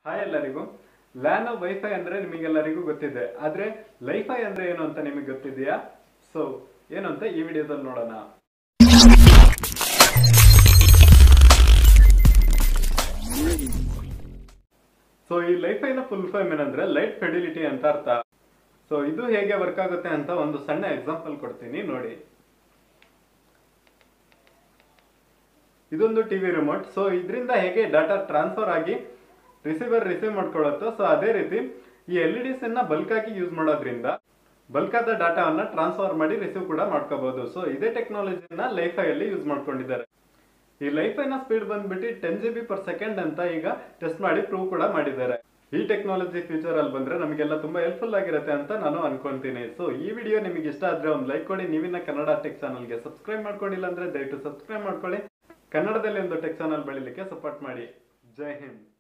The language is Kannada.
ಹಾಯ್ ಎಲ್ಲರಿಗೂ ಲ್ಯಾನ್ ವೈಫೈ ಅಂದ್ರೆ ನಿಮಗೆಲ್ಲರಿಗೂ ಗೊತ್ತಿದೆ ಆದ್ರೆ ಲೈಫೈ ಅಂದ್ರೆ ಏನು ಅಂತ ನಿಮಗೆ ಗೊತ್ತಿದೆಯಾ ಸೊ ಏನು ಅಂತ ಈ ವಿಡಿಯೋದಲ್ಲಿ ನೋಡೋಣ ಸೊ ಈ ಲೈಫೈನ ಫುಲ್ ಫಾರ್ಮ್ ಏನಂದ್ರೆ ಲೈಟ್ ಫೆಡಿಲಿಟಿ ಅಂತ ಅರ್ಥ ಸೊ ಇದು ಹೇಗೆ ವರ್ಕ್ ಆಗುತ್ತೆ ಅಂತ ಒಂದು ಸಣ್ಣ ಎಕ್ಸಾಂಪಲ್ ಕೊಡ್ತೀನಿ ನೋಡಿ ಇದೊಂದು ಟಿವಿ ರಿಮೋಟ್ ಸೊ ಇದರಿಂದ ಹೇಗೆ ಡಾಟಾ ಟ್ರಾನ್ಸ್ಫರ್ ಆಗಿ ರಿಸೀವರ್ ರಿಸೀವ್ ಮಾಡ್ಕೊಳ್ಳುತ್ತೋ ಸೊ ಅದೇ ರೀತಿ ಈ ಎಲ್ ಇ ಡಿಸ್ ಅನ್ನ ಬಲ್ಕ್ ಆಗಿ ಯೂಸ್ ಮಾಡೋದ್ರಿಂದ ಬಲ್ಕ್ ಆದ ಡಾಟಾವನ್ನ ಟ್ರಾನ್ಸ್ಫರ್ ಮಾಡಿ ರಿಸೀವ್ ಕೂಡ ಮಾಡ್ಕೋಬಹುದು ಸೊ ಇದೇ ಟೆಕ್ನಾಲಜಿನ ಲೈಫೈ ಅಲ್ಲಿ ಯೂಸ್ ಮಾಡ್ಕೊಂಡಿದ್ದಾರೆ ಈ ಲೈಫೈ ನ ಸ್ಪೀಡ್ ಬಂದ್ಬಿಟ್ಟು ten G B per second ಅಂತ ಈಗ ಟೆಸ್ಟ್ ಮಾಡಿ ಪ್ರೂವ್ ಕೂಡ ಮಾಡಿದ್ದಾರೆ ಈ ಟೆಕ್ನಾಲಜಿ ಫ್ಯೂಚರ್ ಅಲ್ಲಿ ಬಂದ್ರೆ ನಮಗೆಲ್ಲ ತುಂಬಾ ಹೆಲ್ಪ್ಫುಲ್ ಆಗಿರುತ್ತೆ ಅಂತ ನಾನು ಅನ್ಕೊಂತೀನಿ ಸೊ ಈ ವಿಡಿಯೋ ನಿಮಗೆ ಇಷ್ಟ ಆದ್ರೆ ಒಂದು ಲೈಕ್ ಕೊಡಿ ನೀವಿನ ಕನ್ನಡ ಟೆಕ್ ಚಾನಲ್ಗೆ ಸಬ್ಸ್ಕ್ರೈಬ್ ಮಾಡ್ಕೊಂಡಿಲ್ಲ ಅಂದ್ರೆ ದಯವಿಟ್ಟು ಸಬ್ಸ್ಕ್ರೈಬ್ ಮಾಡ್ಕೊಳ್ಳಿ ಕನ್ನಡದಲ್ಲಿ ಒಂದು ಟೆಕ್ ಚಾನಲ್ ಬೆಳಿಲಿಕ್ಕೆ ಸಪೋರ್ಟ್ ಮಾಡಿ ಜೈ ಹಿಂದ್